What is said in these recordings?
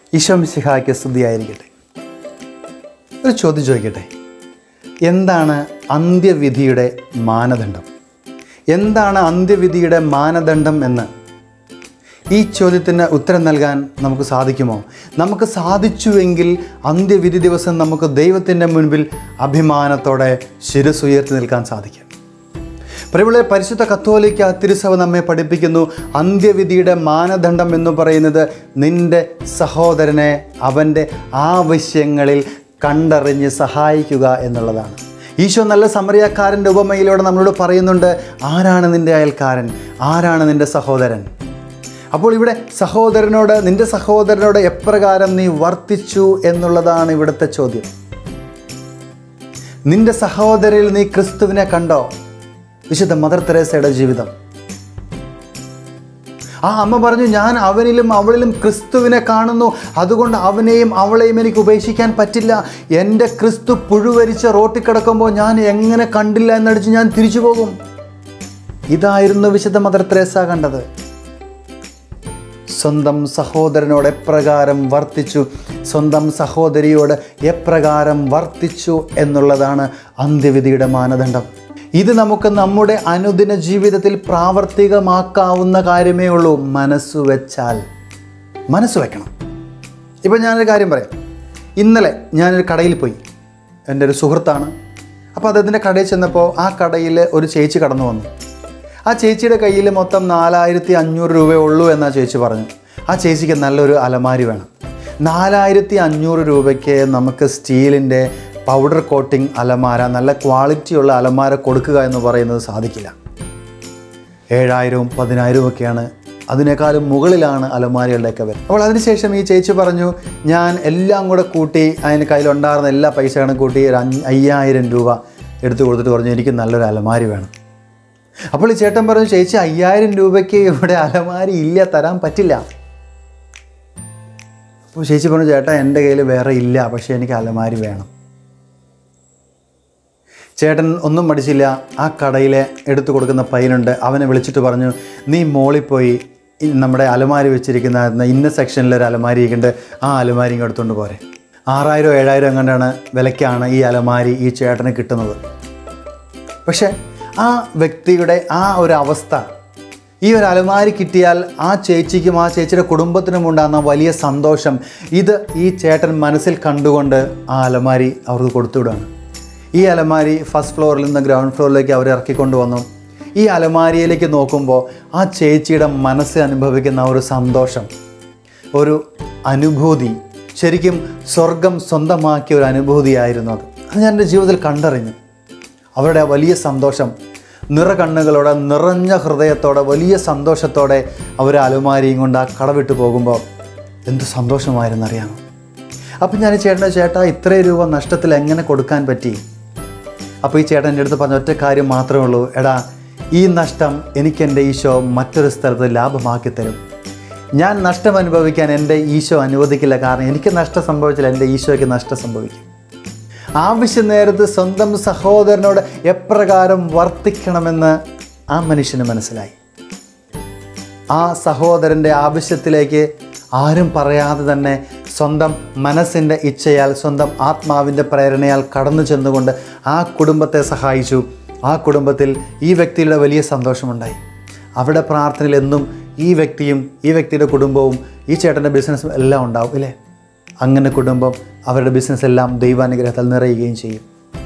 ഈശോമിശിഹായ്ക്ക് സ്തുതിയായിരിക്കട്ടെ ഒരു ചോദ്യം ചോദിക്കട്ടെ എന്താണ് അന്ത്യവിധിയുടെ മാനദണ്ഡം എന്താണ് അന്ത്യവിധിയുടെ മാനദണ്ഡം എന്ന് ഈ ചോദ്യത്തിന് ഉത്തരം നൽകാൻ നമുക്ക് സാധിക്കുമോ നമുക്ക് സാധിച്ചുവെങ്കിൽ അന്ത്യവിധി ദിവസം നമുക്ക് ദൈവത്തിൻ്റെ മുൻപിൽ അഭിമാനത്തോടെ ശിരസുയർത്തി നിൽക്കാൻ സാധിക്കും പ്രിയമുള്ള പരിശുദ്ധ കത്തോലിക്ക തിരുസഭ നമ്മെ പഠിപ്പിക്കുന്നു അന്ത്യവിധിയുടെ മാനദണ്ഡം എന്ന് പറയുന്നത് നിന്റെ സഹോദരനെ അവൻ്റെ ആവശ്യങ്ങളിൽ കണ്ടറിഞ്ഞ് സഹായിക്കുക എന്നുള്ളതാണ് ഈശോ നല്ല സമറിയക്കാരൻ്റെ ഉപമയിലൂടെ നമ്മളോട് പറയുന്നുണ്ട് ആരാണ് നിൻ്റെ അയൽക്കാരൻ ആരാണ് നിൻ്റെ സഹോദരൻ അപ്പോൾ ഇവിടെ സഹോദരനോട് നിൻ്റെ സഹോദരനോട് എപ്രകാരം നീ വർത്തിച്ചു എന്നുള്ളതാണ് ഇവിടുത്തെ ചോദ്യം നിന്റെ സഹോദരിൽ നീ ക്രിസ്തുവിനെ കണ്ടോ വിശുദ്ധ മദർ തെരേസയുടെ ജീവിതം ആ അമ്മ പറഞ്ഞു ഞാൻ അവനിലും അവളിലും ക്രിസ്തുവിനെ കാണുന്നു അതുകൊണ്ട് അവനെയും അവളെയും എനിക്ക് ഉപേക്ഷിക്കാൻ പറ്റില്ല എൻ്റെ ക്രിസ്തു പുഴുവരിച്ച റോട്ടിൽ കിടക്കുമ്പോൾ ഞാൻ എങ്ങനെ കണ്ടില്ല എന്നടിച്ച് ഞാൻ തിരിച്ചു പോകും ഇതായിരുന്നു വിശുദ്ധ മദർ തെരേസ കണ്ടത് സ്വന്തം സഹോദരനോട് എപ്രകാരം വർത്തിച്ചു സ്വന്തം സഹോദരിയോട് എപ്രകാരം വർത്തിച്ചു എന്നുള്ളതാണ് അന്ത്യവിധിയുടെ മാനദണ്ഡം ഇത് നമുക്ക് നമ്മുടെ അനുദിന ജീവിതത്തിൽ പ്രാവർത്തികമാക്കാവുന്ന കാര്യമേ ഉള്ളൂ മനസ്സ് വെച്ചാൽ മനസ്സ് വെക്കണം ഇപ്പം ഞാനൊരു കാര്യം പറയാം ഇന്നലെ ഞാനൊരു കടയിൽ പോയി എൻ്റെ ഒരു സുഹൃത്താണ് അപ്പോൾ അദ്ദേഹത്തിൻ്റെ കടയിൽ ചെന്നപ്പോൾ ആ കടയിൽ ഒരു ചേച്ചി കടന്നു വന്നു ആ ചേച്ചിയുടെ കയ്യിൽ മൊത്തം നാലായിരത്തി അഞ്ഞൂറ് രൂപയേ ഉള്ളൂ എന്നാ ചേച്ചി പറഞ്ഞു ആ ചേച്ചിക്ക് നല്ലൊരു അലമാരി വേണം നാലായിരത്തി അഞ്ഞൂറ് രൂപയ്ക്ക് നമുക്ക് സ്റ്റീലിൻ്റെ പൗഡർ കോട്ടിംഗ് അലമാര നല്ല ക്വാളിറ്റിയുള്ള അലമാര കൊടുക്കുക എന്ന് പറയുന്നത് സാധിക്കില്ല ഏഴായിരവും പതിനായിരവും ഒക്കെയാണ് അതിനേക്കാളും മുകളിലാണ് അലമാരികളുടെയൊക്കെ വില അപ്പോൾ അതിനുശേഷം ഈ ചേച്ചി പറഞ്ഞു ഞാൻ എല്ലാം കൂടെ കൂട്ടി അതിന് കയ്യിലുണ്ടായിരുന്ന എല്ലാ പൈസകളും കൂട്ടി ഒരു അഞ്ഞ് അയ്യായിരം രൂപ എടുത്തു കൊടുത്തിട്ട് പറഞ്ഞു എനിക്ക് നല്ലൊരു അലമാരി വേണം അപ്പോൾ ഈ ചേട്ടൻ പറഞ്ഞു ചേച്ചി അയ്യായിരം രൂപയ്ക്ക് ഇവിടെ അലമാരി ഇല്ല തരാൻ പറ്റില്ല അപ്പോൾ ചേച്ചി പറഞ്ഞു ചേട്ടാ എൻ്റെ കയ്യിൽ വേറെ ഇല്ല പക്ഷേ എനിക്ക് അലമാരി വേണം ചേട്ടൻ ഒന്നും പഠിച്ചില്ല ആ കടയിലെ എടുത്തു കൊടുക്കുന്ന പയ്യനുണ്ട് അവനെ വിളിച്ചിട്ട് പറഞ്ഞു നീ മോളിൽ പോയി ഈ നമ്മുടെ അലമാരി വെച്ചിരിക്കുന്ന ഇന്ന സെക്ഷനിൽ ഒരു അലമാരി ഇരിക്കുന്നുണ്ട് ആ അലമാരി ഇങ്ങ് എടുത്തുകൊണ്ട് പോരെ ആറായിരം ഏഴായിരം എങ്ങാണ്ടാണ് വിലയ്ക്കാണ് ഈ അലമാരി ഈ ചേട്ടന് കിട്ടുന്നത് പക്ഷേ ആ വ്യക്തിയുടെ ആ ഒരു അവസ്ഥ ഈ ഒരു അലമാരി കിട്ടിയാൽ ആ ചേച്ചിക്കും ആ ചേച്ചിയുടെ കുടുംബത്തിനും ഉണ്ടാകുന്ന വലിയ സന്തോഷം ഇത് ഈ ചേട്ടൻ മനസ്സിൽ കണ്ടുകൊണ്ട് ആ അലമാരി അവർക്ക് കൊടുത്തുവിടുകയാണ് ഈ അലമാരി ഫസ്റ്റ് ഫ്ലോറിൽ നിന്ന് ഗ്രൗണ്ട് ഫ്ലോറിലേക്ക് അവർ ഇറക്കിക്കൊണ്ട് വന്നു ഈ അലമാരിയിലേക്ക് നോക്കുമ്പോൾ ആ ചേച്ചിയുടെ മനസ്സിൽ അനുഭവിക്കുന്ന ആ ഒരു സന്തോഷം ഒരു അനുഭൂതി ശരിക്കും സ്വർഗം സ്വന്തമാക്കിയ ഒരു അനുഭൂതിയായിരുന്നു അത് അത് ഞാൻ എൻ്റെ ജീവിതത്തിൽ കണ്ടറിഞ്ഞു അവരുടെ ആ വലിയ സന്തോഷം നിറകണ്ണുകളോടെ നിറഞ്ഞ ഹൃദയത്തോടെ വലിയ സന്തോഷത്തോടെ അവർ അലുമാരിയും കൊണ്ട് ആ കടവിട്ട് പോകുമ്പോൾ എന്ത് സന്തോഷമായിരുന്നു അറിയാമോ അപ്പം ഞാൻ ഈ ചേട്ടൻ്റെ ചേട്ടാ ഇത്രയും രൂപ നഷ്ടത്തിൽ എങ്ങനെ കൊടുക്കാൻ പറ്റി അപ്പോൾ ഈ ചേട്ടൻ എൻ്റെ അടുത്ത് പറഞ്ഞ ഒറ്റ കാര്യം മാത്രമേ ഉള്ളൂ എടാ ഈ നഷ്ടം എനിക്ക് എൻ്റെ ഈശോ മറ്റൊരു സ്ഥലത്ത് ലാഭമാക്കി തരും ഞാൻ നഷ്ടം അനുഭവിക്കാൻ എൻ്റെ ഈശോ അനുവദിക്കില്ല കാരണം എനിക്ക് നഷ്ടം സംഭവിച്ചില്ല എൻ്റെ ഈശോയ്ക്ക് നഷ്ടം സംഭവിക്കും ആവശ്യ നേരത്ത് സ്വന്തം സഹോദരനോട് എപ്രകാരം വർത്തിക്കണമെന്ന് ആ മനുഷ്യന് മനസ്സിലായി ആ സഹോദരൻ്റെ ആവശ്യത്തിലേക്ക് ആരും പറയാതെ തന്നെ സ്വന്തം മനസ്സിൻ്റെ ഇച്ഛയാൽ സ്വന്തം ആത്മാവിൻ്റെ പ്രേരണയാൽ കടന്നു ചെന്നുകൊണ്ട് ആ കുടുംബത്തെ സഹായിച്ചു ആ കുടുംബത്തിൽ ഈ വ്യക്തിയുടെ വലിയ സന്തോഷമുണ്ടായി അവിടെ പ്രാർത്ഥനയിൽ എന്നും ഈ വ്യക്തിയും ഈ വ്യക്തിയുടെ കുടുംബവും ഈ ചേട്ടൻ്റെ ബിസിനസ്സും എല്ലാം ഉണ്ടാവും ഇല്ലേ അങ്ങനെ കുടുംബം അവരുടെ ബിസിനസ് എല്ലാം ദൈവാനുഗ്രഹത്താൽ നിറയുകയും ചെയ്യും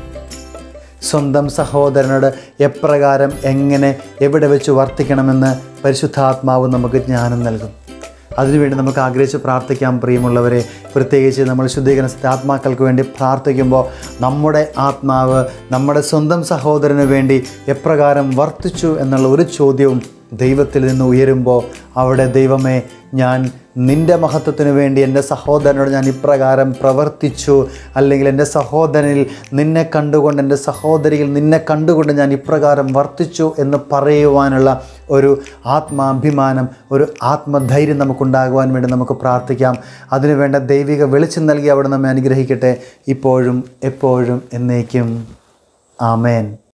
സ്വന്തം സഹോദരനോട് എപ്രകാരം എങ്ങനെ എവിടെ വെച്ച് വർത്തിക്കണമെന്ന് പരിശുദ്ധാത്മാവ് നമുക്ക് ജ്ഞാനം നൽകും അതിനുവേണ്ടി നമുക്ക് ആഗ്രഹിച്ച് പ്രാർത്ഥിക്കാം പ്രിയമുള്ളവരെ പ്രത്യേകിച്ച് നമ്മൾ ശുദ്ധീകരണ ആത്മാക്കൾക്ക് വേണ്ടി പ്രാർത്ഥിക്കുമ്പോൾ നമ്മുടെ ആത്മാവ് നമ്മുടെ സ്വന്തം സഹോദരന് വേണ്ടി എപ്രകാരം വർത്തിച്ചു എന്നുള്ള ഒരു ചോദ്യവും ദൈവത്തിൽ നിന്ന് ഉയരുമ്പോൾ അവിടെ ദൈവമേ ഞാൻ നിൻ്റെ മഹത്വത്തിന് വേണ്ടി എൻ്റെ സഹോദരനോട് ഞാൻ ഇപ്രകാരം പ്രവർത്തിച്ചു അല്ലെങ്കിൽ എൻ്റെ സഹോദരനിൽ നിന്നെ കണ്ടുകൊണ്ട് എൻ്റെ സഹോദരിയിൽ നിന്നെ കണ്ടുകൊണ്ട് ഞാൻ ഇപ്രകാരം വർത്തിച്ചു എന്ന് പറയുവാനുള്ള ഒരു ആത്മാഭിമാനം ഒരു ആത്മധൈര്യം നമുക്കുണ്ടാകുവാൻ വേണ്ടി നമുക്ക് പ്രാർത്ഥിക്കാം അതിനുവേണ്ട ദൈവിക വെളിച്ചം നൽകി അവിടെ നമ്മെ അനുഗ്രഹിക്കട്ടെ ഇപ്പോഴും എപ്പോഴും എന്നേക്കും ആമേൻ